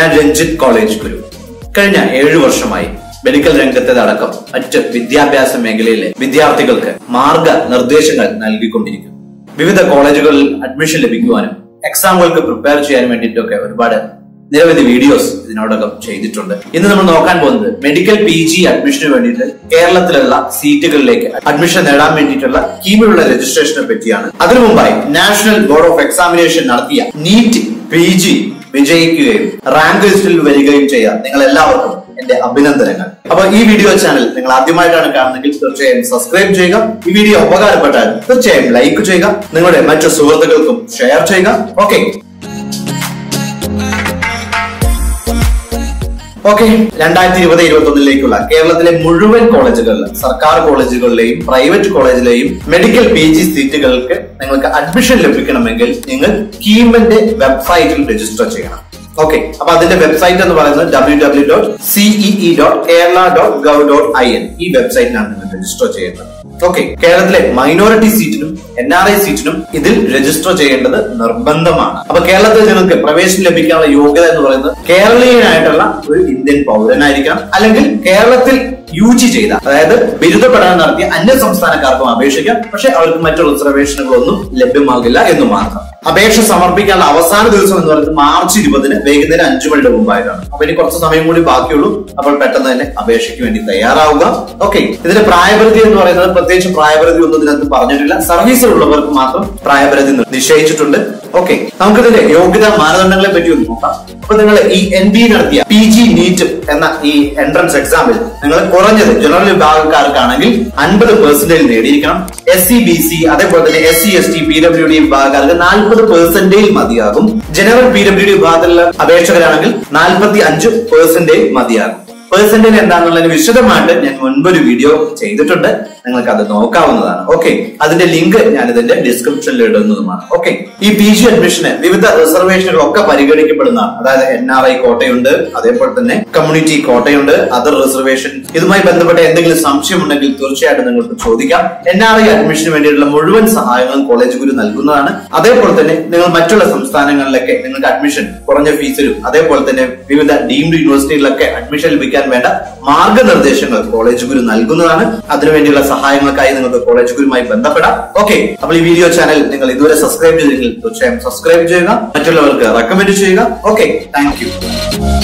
ഞാൻ രഞ്ജിത്ത് കോളേജ് ഗുരു കഴിഞ്ഞ ഏഴു വർഷമായി മെഡിക്കൽ രംഗത്തേതടക്കം മറ്റ് വിദ്യാഭ്യാസ മേഖലയിലെ വിദ്യാർത്ഥികൾക്ക് മാർഗ നിർദ്ദേശങ്ങൾ നൽകിക്കൊണ്ടിരിക്കുന്നു വിവിധ കോളേജുകളിൽ അഡ്മിഷൻ ലഭിക്കുവാനും എക്സാമുകൾക്ക് പ്രിപ്പയർ ചെയ്യാൻ വേണ്ടിയിട്ടൊക്കെ ഒരുപാട് നിരവധി വീഡിയോസ് ഇതിനോടകം ചെയ്തിട്ടുണ്ട് ഇന്ന് നമ്മൾ നോക്കാൻ പോകുന്നത് മെഡിക്കൽ പി ജി അഡ്മിഷന് വേണ്ടിയിട്ട് കേരളത്തിലുള്ള സീറ്റുകളിലേക്ക് അഡ്മിഷൻ നേടാൻ വേണ്ടിയിട്ടുള്ള കീമിലുള്ള രജിസ്ട്രേഷനെ പറ്റിയാണ് അതിനു മുമ്പായി നാഷണൽ ബോർഡ് ഓഫ് എക്സാമിനേഷൻ നടത്തിയ നീറ്റ് പി ജി വിജയിക്കുകയും റാങ്ക് ലിസ്റ്റിൽ വരികയും ചെയ്യാൻ നിങ്ങൾ എല്ലാവർക്കും എന്റെ അഭിനന്ദനങ്ങൾ അപ്പൊ ഈ വീഡിയോ ചാനൽ നിങ്ങൾ ആദ്യമായിട്ടാണ് കാണുന്നതെങ്കിൽ തീർച്ചയായും സബ്സ്ക്രൈബ് ചെയ്യുക ഈ വീഡിയോ ഉപകാരപ്പെട്ടാൽ തീർച്ചയായും ലൈക്ക് ചെയ്യുക നിങ്ങളുടെ മറ്റു സുഹൃത്തുക്കൾക്കും ഷെയർ ചെയ്യുക ഓക്കെ ഓക്കെ രണ്ടായിരത്തി ഇരുപത് ഇരുപത്തി ഒന്നിലേക്കുള്ള കേരളത്തിലെ മുഴുവൻ കോളേജുകളിലും സർക്കാർ കോളേജുകളിലെയും പ്രൈവറ്റ് കോളേജിലെയും മെഡിക്കൽ പി ജി സീറ്റുകൾക്ക് നിങ്ങൾക്ക് അഡ്മിഷൻ ലഭിക്കണമെങ്കിൽ നിങ്ങൾ കീമിന്റെ വെബ്സൈറ്റിൽ രജിസ്റ്റർ ചെയ്യണം ഓക്കെ അപ്പൊ അതിന്റെ വെബ്സൈറ്റ് എന്ന് പറയുന്നത് W W dot CEE dot Kerala dot gov dot I N ഈ വെബ്സൈറ്റിലാണ് നിങ്ങൾ രജിസ്റ്റർ ചെയ്യേണ്ടത് ഓക്കെ കേരളത്തിലെ മൈനോറിറ്റി സീറ്റിനും എൻ ആർ ഐ സീറ്റിനും ഇതിൽ രജിസ്റ്റർ ചെയ്യേണ്ടത് നിർബന്ധമാണ് അപ്പൊ കേരളത്തിൽ നിങ്ങൾക്ക് പ്രവേശനം ലഭിക്കാനുള്ള യോഗ്യത എന്ന് പറയുന്നത് കേരളീയനായിട്ടുള്ള ഒരു ഇന്ത്യൻ പൗരനായിരിക്കണം അല്ലെങ്കിൽ കേരളത്തിൽ യു ജി ചെയ്ത അതായത് ബിരുദ പഠനം നടത്തിയ അന്യ സംസ്ഥാനക്കാർക്കും അപേക്ഷിക്കാം പക്ഷെ അവർക്ക് മറ്റു റിസർവേഷനുകളൊന്നും ലഭ്യമാകില്ല എന്ന് മാത്രം അപേക്ഷ സമർപ്പിക്കാനുള്ള അവസാന ദിവസം എന്ന് പറയുന്നത് മാർച്ച് ഇരുപതിന് വൈകുന്നേരം അഞ്ചു മണിയുടെ മുമ്പായിട്ടാണ് അപ്പൊ ഇനി കുറച്ച് സമയം കൂടി ബാക്കിയുള്ളൂ അപ്പോൾ പെട്ടെന്ന് തന്നെ അപേക്ഷയ്ക്ക് വേണ്ടി തയ്യാറാവുക ഓക്കെ ഇതിന്റെ പ്രായപരിധി എന്ന് പറയുന്നത് പ്രത്യേകിച്ച് പ്രായപരിധി ഒന്നും ഇതിനകത്ത് പറഞ്ഞിട്ടില്ല സർവീസിലുള്ളവർക്ക് മാത്രം പ്രായപരിധി നിശ്ചയിച്ചിട്ടുണ്ട് ഓക്കെ നമുക്കിതിന്റെ യോഗ്യതാ മാനദണ്ഡങ്ങളെ പറ്റി ഒന്ന് നോക്കാം അപ്പൊ നിങ്ങൾ ഈ എൻ ബി നടത്തിയ പി ജി നീറ്റ് എന്ന ഈ എൻട്രൻസ് എക്സാമിൽ നിങ്ങൾ കുറഞ്ഞത് ജനറൽ വിഭാഗക്കാർക്കാണെങ്കിൽ അൻപത് പെർസെന്റേജ് നേടിയിരിക്കണം എസ് സി ബി സി അതേപോലെ തന്നെ S C S T P W D വിഭാഗക്കാർക്ക് നാൽപ്പത് പെർസെന്റേജ് മതിയാകും ജനറൽ പി ഡബ്ല്യു ഡി വിഭാഗത്തിലുള്ള അപേക്ഷകരാണെങ്കിൽ നാൽപ്പത്തി അഞ്ച് പെർസെന്റേജ് മതിയാകും പേഴ്സന്റേജ് എന്താണെന്നുള്ളതിന് വിശദമായിട്ട് ഞാൻ മുൻപൊരു വീഡിയോ ചെയ്തിട്ടുണ്ട് നിങ്ങൾക്ക് അത് നോക്കാവുന്നതാണ് ഓക്കെ അതിന്റെ ലിങ്ക് ഞാൻ ഇതിന്റെ ഡിസ്ക്രിപ്ഷനിൽ ഇടുന്നതുമാണ് ഓക്കെ ഈ പി ജി അഡ്മിഷന് വിവിധ റിസർവേഷനുകളൊക്കെ പരിഗണിക്കപ്പെടുന്നതാണ് അതായത് എൻ ആർ ഐ കോട്ടയുണ്ട് അതേപോലെ തന്നെ കമ്മ്യൂണിറ്റി കോട്ടയുണ്ട് അതർ റിസർവേഷൻ ഇതുമായി ബന്ധപ്പെട്ട എന്തെങ്കിലും സംശയം ഉണ്ടെങ്കിൽ തീർച്ചയായിട്ടും നിങ്ങൾക്ക് ചോദിക്കാം എൻ ആർ ഐ അഡ്മിഷന് വേണ്ടിയിട്ടുള്ള മുഴുവൻ സഹായങ്ങളും കോളേജ് ഗുരു നൽകുന്നതാണ് അതേപോലെ തന്നെ നിങ്ങൾ മറ്റുള്ള സംസ്ഥാനങ്ങളിലൊക്കെ നിങ്ങൾക്ക് അഡ്മിഷൻ കുറഞ്ഞ ഫീസിലും അതേപോലെ തന്നെ വിവിധ ഡീംഡ് യൂണിവേഴ്സിറ്റികളിലൊക്കെ അഡ്മിഷൻ ലഭിക്കാൻ വേണ്ട മാർഗനിർദ്ദേശങ്ങൾ കോളേജ് ഗുരു നൽകുന്നതാണ് അതിനുവേണ്ടിയുള്ള സഹായങ്ങൾക്കായി നിങ്ങൾക്ക് കോളേജ് ഗുരുമായി ബന്ധപ്പെടാം ഓക്കെ അപ്പോൾ ഈ വീഡിയോ ചാനൽ നിങ്ങൾ ഇതുവരെ സബ്സ്ക്രൈബ് ചെയ്തില്ലെങ്കിൽ തീർച്ചയായും സബ്സ്ക്രൈബ് ചെയ്യുക മറ്റുള്ളവർക്ക് റെക്കമെൻഡ് ചെയ്യുക ഓക്കെ താങ്ക് യു